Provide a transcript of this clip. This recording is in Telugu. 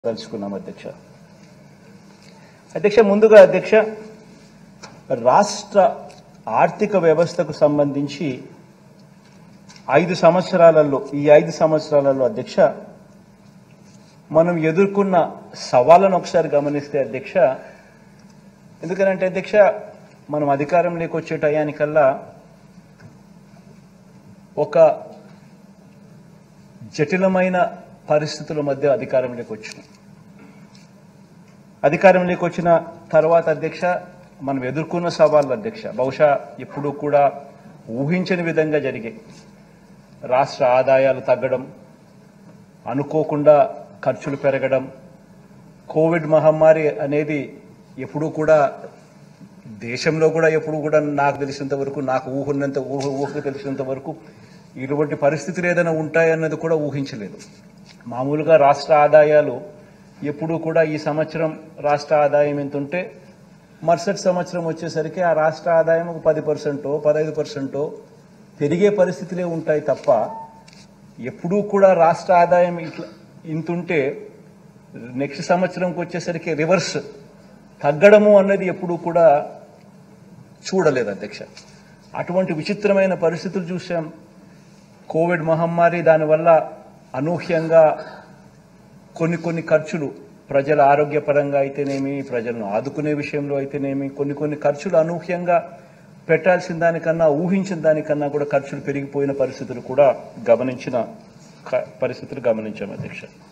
దలుచుకున్నాం అధ్యక్ష అధ్యక్ష ముందుగా అధ్యక్ష రాష్ట్ర ఆర్థిక వ్యవస్థకు సంబంధించి ఐదు సంవత్సరాలలో ఈ ఐదు సంవత్సరాలలో అధ్యక్ష మనం ఎదుర్కొన్న సవాళ్ళను ఒకసారి గమనిస్తే అధ్యక్ష ఎందుకనంటే అధ్యక్ష మనం అధికారంలోకి వచ్చే టయానికల్లా ఒక జటిలమైన పరిస్థితుల మధ్య అధికారంలోకి వచ్చినాం అధికారంలోకి వచ్చిన తర్వాత అధ్యక్ష మనం ఎదుర్కొన్న సవాళ్ళు అధ్యక్ష బహుశా ఎప్పుడూ కూడా ఊహించని విధంగా జరిగాయి రాష్ట్ర ఆదాయాలు తగ్గడం అనుకోకుండా ఖర్చులు పెరగడం కోవిడ్ మహమ్మారి అనేది ఎప్పుడూ కూడా దేశంలో కూడా ఎప్పుడు కూడా నాకు తెలిసినంత వరకు నాకు ఊహున్నంత ఊహ ఊహకు తెలిసినంత వరకు ఇటువంటి పరిస్థితులు ఏదైనా ఉంటాయన్నది కూడా ఊహించలేదు మామూలుగా రాష్ట్ర ఆదాయాలు ఎప్పుడూ కూడా ఈ సంవత్సరం రాష్ట్ర ఆదాయం ఎంత ఉంటే మరుసటి సంవత్సరం వచ్చేసరికి ఆ రాష్ట్ర ఆదాయం ఒక పది పర్సెంటో పదహైదు పర్సెంటో పెరిగే పరిస్థితులే ఉంటాయి తప్ప ఎప్పుడూ కూడా రాష్ట్ర ఆదాయం ఇట్లా ఇంతుంటే నెక్స్ట్ సంవత్సరంకి వచ్చేసరికి రివర్స్ తగ్గడము అన్నది ఎప్పుడూ కూడా చూడలేదు అధ్యక్ష అటువంటి విచిత్రమైన పరిస్థితులు చూసాం కోవిడ్ మహమ్మారి దానివల్ల అనూహ్యంగా కొన్ని కొన్ని ఖర్చులు ప్రజల ఆరోగ్యపరంగా అయితేనేమి ప్రజలను ఆదుకునే విషయంలో అయితేనేమి కొన్ని కొన్ని ఖర్చులు అనూహ్యంగా పెట్టాల్సిన దానికన్నా ఊహించిన దానికన్నా కూడా ఖర్చులు పెరిగిపోయిన పరిస్థితులు కూడా గమనించిన క- పరిస్థితులు గమనించాం అధ్యక్ష